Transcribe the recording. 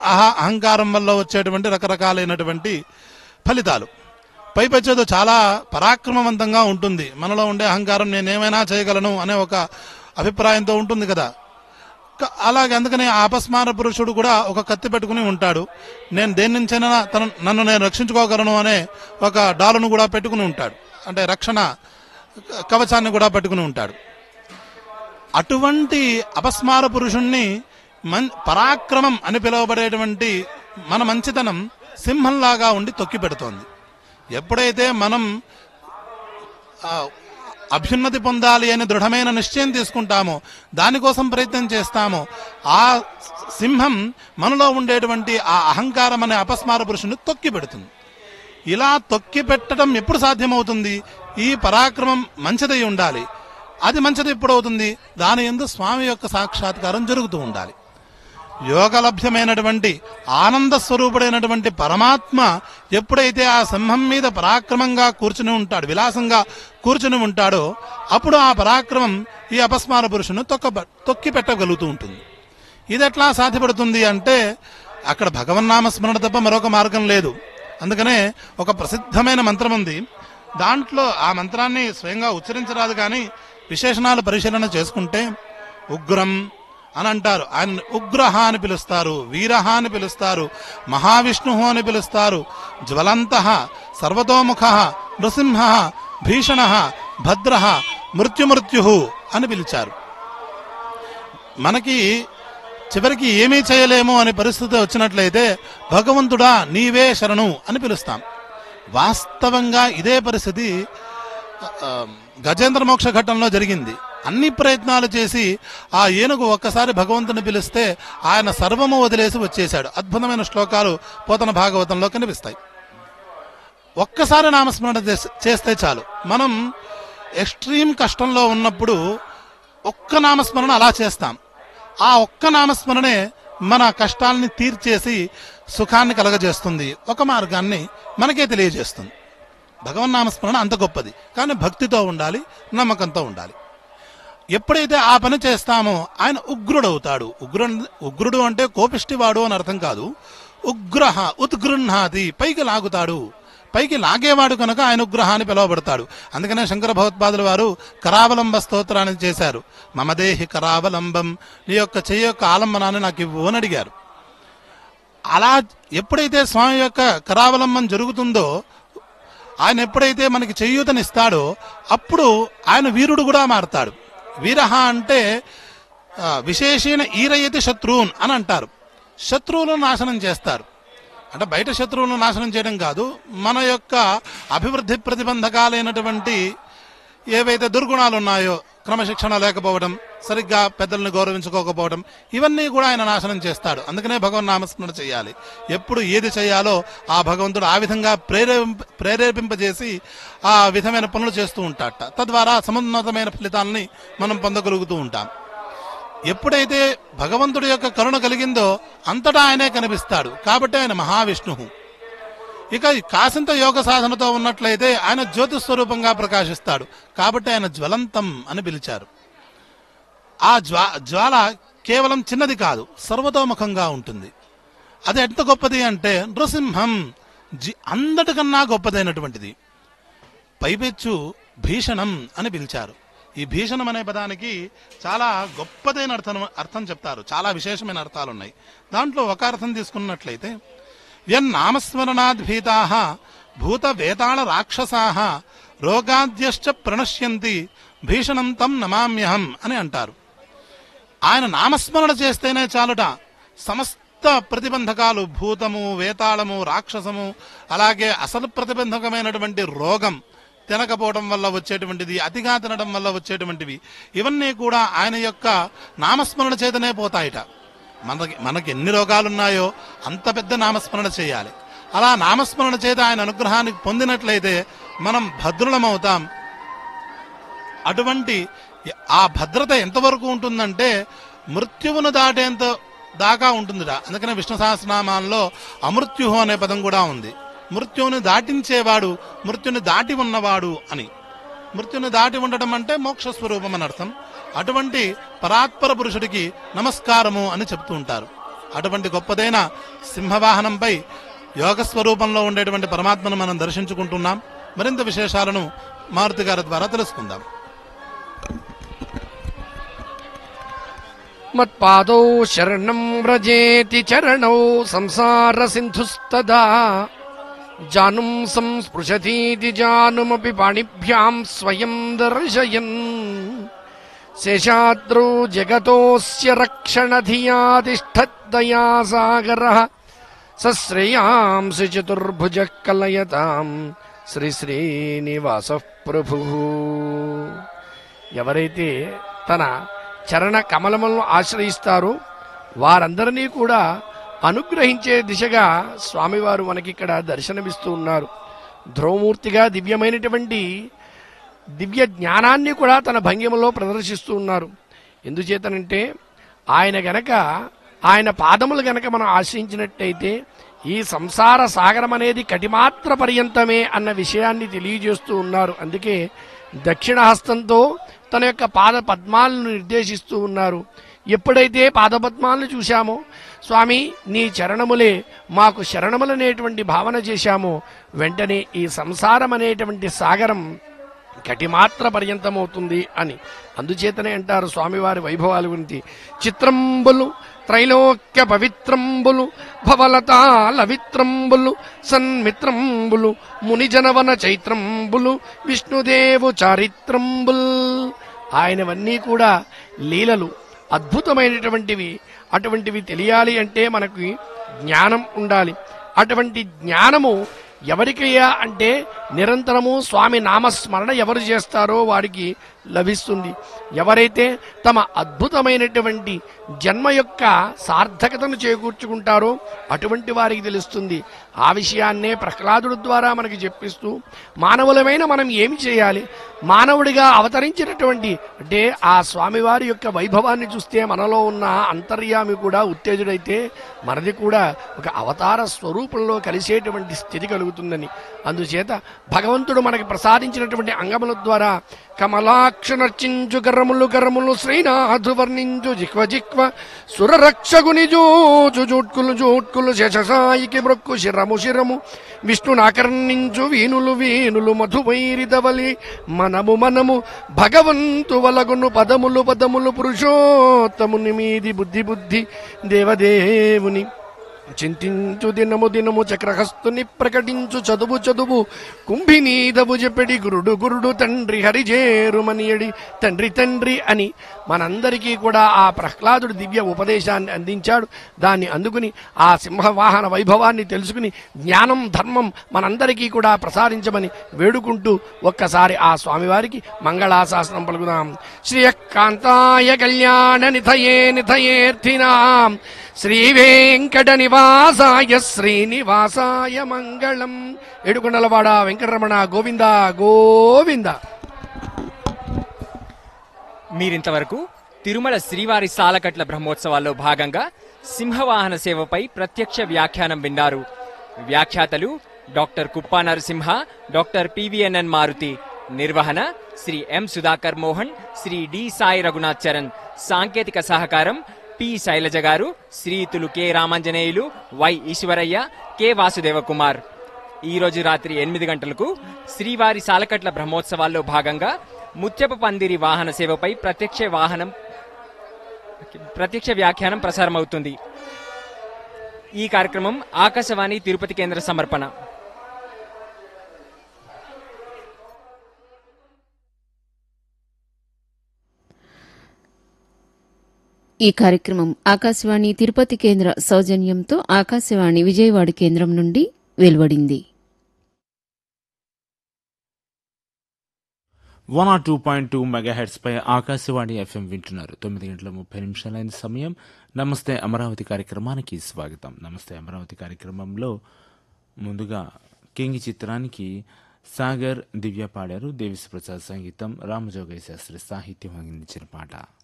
అహ అహంకారం వల్ల వచ్చేటువంటి రకరకాలైనటువంటి ఫలితాలు పైపెచ్చేదో చాలా పరాక్రమవంతంగా ఉంటుంది మనలో ఉండే అహంకారం నేనేమైనా చేయగలను అనే ఒక అభిప్రాయంతో ఉంటుంది కదా క- అలాగే అందుకని ఆ అపస్మార పురుషుడు కూడా ఒక కత్తి పెట్టుకుని ఉంటాడు నేను దేని నుంచైనా తన నన్ను నేను రక్షించుకోగలను అనే ఒక డాలును కూడా పెట్టుకుని ఉంటాడు అంటే రక్షణ క- కవచాన్ని కూడా పెట్టుకుని ఉంటాడు అటువంటి అపస్మార పురుషుణ్ణి మన్ పరాక్రమం అని పిలువబడేటువంటి మన మంచితనం సింహంలాగా ఉండి తొక్కి పెడుతోంది ఎప్పుడైతే మనం ఆ, అభ్యున్నతి పొందాలి అని దృఢమైన నిశ్చయం తీసుకుంటామో దానికోసం ప్రయత్నం చేస్తామో ఆ సింహం మనలో ఉండేటువంటి ఆ అహంకారం అనే అపస్మార పురుషుని తొక్కి పెడుతుంది ఇలా తొక్కి పెట్టడం ఎప్పుడు సాధ్యమవుతుంది ఈ పరాక్రమం మంచిదై ఉండాలి అది మంచిది ఎప్పుడు అవుతుంది దాని ఎందు స్వామి యొక్క సాక్షాత్కారం జరుగుతూ ఉండాలి యోగలభ్యమైనటువంటి ఆనంద స్వరూపుడైనటువంటి పరమాత్మ ఎప్పుడైతే ఆ సింహం మీద పరాక్రమంగా కూర్చుని ఉంటాడు విలాసంగా కూర్చుని ఉంటాడో అప్పుడు ఆ పరాక్రమం ఈ అపస్మార పురుషుని తొక్క తొక్కి పెట్టగలుగుతూ ఉంటుంది ఇది ఎట్లా సాధ్యపడుతుంది అంటే అక్కడ భగవన్నామ స్మరణ తప్ప మరొక మార్గం లేదు అందుకనే ఒక ప్రసిద్ధమైన మంత్రం ఉంది దాంట్లో ఆ మంత్రాన్ని స్వయంగా ఉచ్చరించరాదు కానీ విశేషణాలు పరిశీలన చేసుకుంటే ఉగ్రం అని అంటారు ఆయన ఉగ్రహ అని పిలుస్తారు వీరహ అని పిలుస్తారు మహావిష్ణు అని పిలుస్తారు జ్వలంత సర్వతోముఖ నృసింహ భీషణ భద్ర మృత్యుమృత్యు అని పిలిచారు మనకి చివరికి ఏమీ చేయలేము అనే పరిస్థితి వచ్చినట్లయితే భగవంతుడా నీవే శరణు అని పిలుస్తాం వాస్తవంగా ఇదే పరిస్థితి ఆ, గజేంద్ర మోక్ష ఘట్టంలో జరిగింది అన్ని ప్రయత్నాలు చేసి ఆ ఏనుగు ఒక్కసారి భగవంతుని పిలిస్తే ఆయన సర్వము వదిలేసి వచ్చేశాడు అద్భుతమైన శ్లోకాలు పోతన భాగవతంలో కనిపిస్తాయి ఒక్కసారి నామస్మరణ చేస్- చేస్తే చాలు మనం ఎక్స్ట్రీమ్ కష్టంలో ఉన్నప్పుడు ఒక్క నామస్మరణ అలా చేస్తాం ఆ ఒక్క నామస్మరణే మన కష్టాలని తీర్చేసి సుఖాన్ని కలగజేస్తుంది ఒక మార్గాన్ని మనకే తెలియజేస్తుంది భగవన్ నామస్మరణ అంత గొప్పది కానీ భక్తితో ఉండాలి నమ్మకంతో ఉండాలి ఎప్పుడైతే ఆ పని చేస్తామో ఆయన ఉగ్రుడవుతాడు ఉగ్రు ఉగ్రుడు అంటే కోపిష్టివాడు అని అర్థం కాదు ఉగ్రహ ఉద్గృహాది పైకి లాగుతాడు పైకి లాగేవాడు కనుక ఆయన ఉగ్రహ అని పిలువబడతాడు అందుకనే శంకర భగవత్పాదుల వారు కరావలంబ స్తోత్రాన్ని చేశారు మమదేహి కరావలంబం నీ యొక్క చెయ్యి యొక్క ఆలంబనాన్ని నాకు ఇవ్వు అని అడిగారు అలా ఎప్పుడైతే స్వామి యొక్క కరావలంబం జరుగుతుందో ఆయన ఎప్పుడైతే మనకి చేయూతనిస్తాడో అప్పుడు ఆయన వీరుడు కూడా మారతాడు వీరహ అంటే ఆ, విశేషణ ఈరయతి శత్రువున్ అని అంటారు శత్రువులను నాశనం చేస్తారు అంటే బయట శత్రువులను నాశనం చేయడం కాదు మన యొక్క అభివృద్ధి ప్రతిబంధకాలైనటువంటి ఏవైతే దుర్గుణాలు ఉన్నాయో క్రమశిక్షణ లేకపోవడం సరిగ్గా పెద్దల్ని గౌరవించుకోకపోవడం ఇవన్నీ కూడా ఆయన నాశనం చేస్తాడు అందుకనే భగవన్ నామస్మరణ చేయాలి ఎప్పుడు ఏది చేయాలో ఆ భగవంతుడు ఆ విధంగా ప్రేరేపింప ప్రేరేపింపజేసి ఆ విధమైన పనులు చేస్తూ ఉంటాడట తద్వారా సమున్నతమైన ఫలితాలని మనం పొందగలుగుతూ ఉంటాం ఎప్పుడైతే భగవంతుడి యొక్క కరుణ కలిగిందో అంతటా ఆయనే కనిపిస్తాడు కాబట్టి ఆయన మహావిష్ణువు ఇక ఈ కాసింత యోగ సాధనతో ఉన్నట్లయితే ఆయన జ్యోతి స్వరూపంగా ప్రకాశిస్తాడు కాబట్టి ఆయన జ్వలంతం అని పిలిచారు ఆ జ్వా జ్వాల కేవలం చిన్నది కాదు సర్వతోముఖంగా ఉంటుంది అది ఎంత గొప్పది అంటే నృసింహం జి అందటికన్నా గొప్పదైనటువంటిది పైపెచ్చు భీషణం అని పిలిచారు ఈ భీషణం అనే పదానికి చాలా గొప్పదైన అర్థం అర్థం చెప్తారు చాలా విశేషమైన అర్థాలు ఉన్నాయి దాంట్లో ఒక అర్థం తీసుకున్నట్లయితే యన్నామస్మరణాద్భీతా భూత వేతాళ రాక్షసా రోగాద్యశ్చ ప్రణశ్యంతి భీషణం తం నమామ్యహం అని అంటారు ఆయన నామస్మరణ చేస్తేనే చాలుట సమస్త ప్రతిబంధకాలు భూతము వేతాళము రాక్షసము అలాగే అసలు ప్రతిబంధకమైనటువంటి రోగం తినకపోవడం వల్ల వచ్చేటువంటిది అతిగా తినడం వల్ల వచ్చేటువంటివి ఇవన్నీ కూడా ఆయన యొక్క నామస్మరణ చేతనే పోతాయిట మనకి మనకి ఎన్ని రోగాలున్నాయో అంత పెద్ద నామస్మరణ చేయాలి అలా నామస్మరణ చేత ఆయన అనుగ్రహానికి పొందినట్లయితే మనం భద్రులమవుతాం అటువంటి ఆ భద్రత ఎంతవరకు ఉంటుందంటే మృత్యువును దాటేంత దాకా ఉంటుందిట అందుకనే విష్ణు సహస్రనామాల్లో అమృత్యుహు అనే పదం కూడా ఉంది మృత్యువుని దాటించేవాడు మృత్యుని దాటి ఉన్నవాడు అని మృత్యుని దాటి ఉండటం అంటే మోక్ష స్వరూపం అని అర్థం అటువంటి పరాత్పర పురుషుడికి నమస్కారము అని చెప్తూ ఉంటారు అటువంటి గొప్పదైన సింహవాహనంపై యోగ స్వరూపంలో ఉండేటువంటి పరమాత్మను మనం దర్శించుకుంటున్నాం మరింత విశేషాలను మారుతి గారి ద్వారా తెలుసుకుందాం మత్పాదౌ శరణం వ్రజేతి చరణౌ సంసార సింధుస్తదా జానుం సంస్పృశతీతి జానుమపి పాణిభ్యాం స్వయం దర్శయన్ శేషాద్రౌ జగతోస్య రక్షణ ధియా తిష్టద్దయా సాగర సశ్రేయాంసి చతుర్భుజ కలయతాం శ్రీ శ్రీనివాస ప్రభు ఎవరైతే తన చరణ కమలములను ఆశ్రయిస్తారో వారందరినీ కూడా అనుగ్రహించే దిశగా స్వామివారు మనకిక్కడ దర్శనమిస్తూ ఉన్నారు ధ్రువమూర్తిగా దివ్యమైనటువంటి దివ్య జ్ఞానాన్ని కూడా తన భంగిమలో ప్రదర్శిస్తూ ఉన్నారు ఎందుచేతనంటే ఆయన గనక ఆయన పాదములు గనక మనం ఆశ్రయించినట్టయితే ఈ సంసార సాగరం అనేది కటిమాత్ర పర్యంతమే అన్న విషయాన్ని తెలియజేస్తూ ఉన్నారు అందుకే దక్షిణ హస్తంతో తన యొక్క పాద పద్మాలను నిర్దేశిస్తూ ఉన్నారు ఎప్పుడైతే పాదపద్మాలను చూశామో స్వామి నీ చరణములే మాకు శరణములనేటువంటి భావన చేశామో వెంటనే ఈ సంసారం అనేటువంటి సాగరం కటిమాత్ర పర్యంతమవుతుంది అని అందుచేతనే అంటారు స్వామివారి వైభవాల గురించి చిత్రంబులు త్రైలోక్య పవిత్రంబులు భవలతాల విత్రంబులు సన్మిత్రంబులు మునిజనవన చైత్రంబులు విష్ణుదేవు చారిత్రంబుల్ ఆయనవన్నీ కూడా లీలలు అద్భుతమైనటువంటివి అటువంటివి తెలియాలి అంటే మనకి జ్ఞానం ఉండాలి అటువంటి జ్ఞానము ఎవరికయ్యా అంటే నిరంతరము స్వామి నామస్మరణ ఎవరు చేస్తారో వారికి లభిస్తుంది ఎవరైతే తమ అద్భుతమైనటువంటి జన్మ యొక్క సార్థకతను చేకూర్చుకుంటారో అటువంటి వారికి తెలుస్తుంది ఆ విషయాన్నే ప్రహ్లాదుడు ద్వారా మనకి చెప్పిస్తూ మానవులమైన మనం ఏమి చేయాలి మానవుడిగా అవతరించినటువంటి అంటే ఆ స్వామివారి యొక్క వైభవాన్ని చూస్తే మనలో ఉన్న అంతర్యామి కూడా ఉత్తేజుడైతే మనది కూడా ఒక అవతార స్వరూపంలో కలిసేటువంటి స్థితి కలుగుతుందని అందుచేత భగవంతుడు మనకి ప్రసాదించినటువంటి అంగముల ద్వారా కమలాక్ష నర్చించు గర్రములు గర్రములు శ్రీనాథు వర్ణించు జిక్వ జిక్వ సురరక్షగుని జోచు జూట్కులు జూట్కులు శశసాయికి మృక్కు శిరము శిరము విష్ణునాకర్ణించు వీనులు వీనులు మధువైరిదవలి మనము మనము భగవంతు వలగును పదములు పదములు పురుషోత్తముని మీది బుద్ధి బుద్ధి దేవదేవుని చింతించు దినము దినము చక్రహస్తుని ప్రకటించు చదువు చదువు కుంభినీదవు చెప్పడి గురుడు గురుడు తండ్రి హరిజేరుమనియడి తండ్రి తండ్రి అని మనందరికీ కూడా ఆ ప్రహ్లాదుడు దివ్య ఉపదేశాన్ని అందించాడు దాన్ని అందుకుని ఆ సింహవాహన వైభవాన్ని తెలుసుకుని జ్ఞానం ధర్మం మనందరికీ కూడా ప్రసాదించమని వేడుకుంటూ ఒక్కసారి ఆ స్వామివారికి మంగళాశాసనం పలుకుదాం శ్రీయకాంతాయ కళ్యాణ నిథయే నిథయేర్థినాం శ్రీ వెంకట నివాసాయ శ్రీనివాసాయ మంగళం ఏడుకొండలవాడ వెంకటరమణ గోవింద గోవింద మీరింతవరకు తిరుమల శ్రీవారి సాలకట్ల బ్రహ్మోత్సవాల్లో భాగంగా సింహవాహన సేవపై ప్రత్యక్ష వ్యాఖ్యానం విన్నారు వ్యాఖ్యాతలు doctor Kuppa Narasimha doctor PVNN Maruthi నిర్వహణ శ్రీ ఎం సుధాకర్ మోహన్ శ్రీ డి సాయి రఘునాథ్ చరణ్ సాంకేతిక సహకారం పి శైలజ గారు శ్రీతులు K Ramanjaneyulu Y Eswaraiah K Vasudeva Kumar ఈ రోజు రాత్రి ఎనిమిది గంటలకు శ్రీవారి సాలకట్ల బ్రహ్మోత్సవాల్లో భాగంగా ముత్యపు పందిరి వాహన సేవపై ప్రత్యక్ష వాహనం ప్రత్యక్ష వ్యాఖ్యానం ప్రసారమవుతుంది ఈ కార్యక్రమం ఆకాశవాణి తిరుపతి కేంద్ర సమర్పణ ఈ కార్యక్రమం ఆకాశవాణి తిరుపతి కేంద్ర సౌజన్యంతో ఆకాశవాణి విజయవాడ కేంద్రం నుండి వెలువడింది one R two point two megahertz పై ఆకాశవాణి ఎఫ్ఎం వింటున్నారు తొమ్మిది గంటల ముప్పై నిమిషాలైన సమయం నమస్తే అమరావతి కార్యక్రమానికి స్వాగతం నమస్తే అమరావతి కార్యక్రమంలో ముందుగా కింగ్ చిత్రానికి సాగర్ దివ్య పాడారు దేవిశ్రీ ప్రసాద్ సంగీతం రామజోగయ్య శాస్త్రి సాహిత్యం అందించిన పాట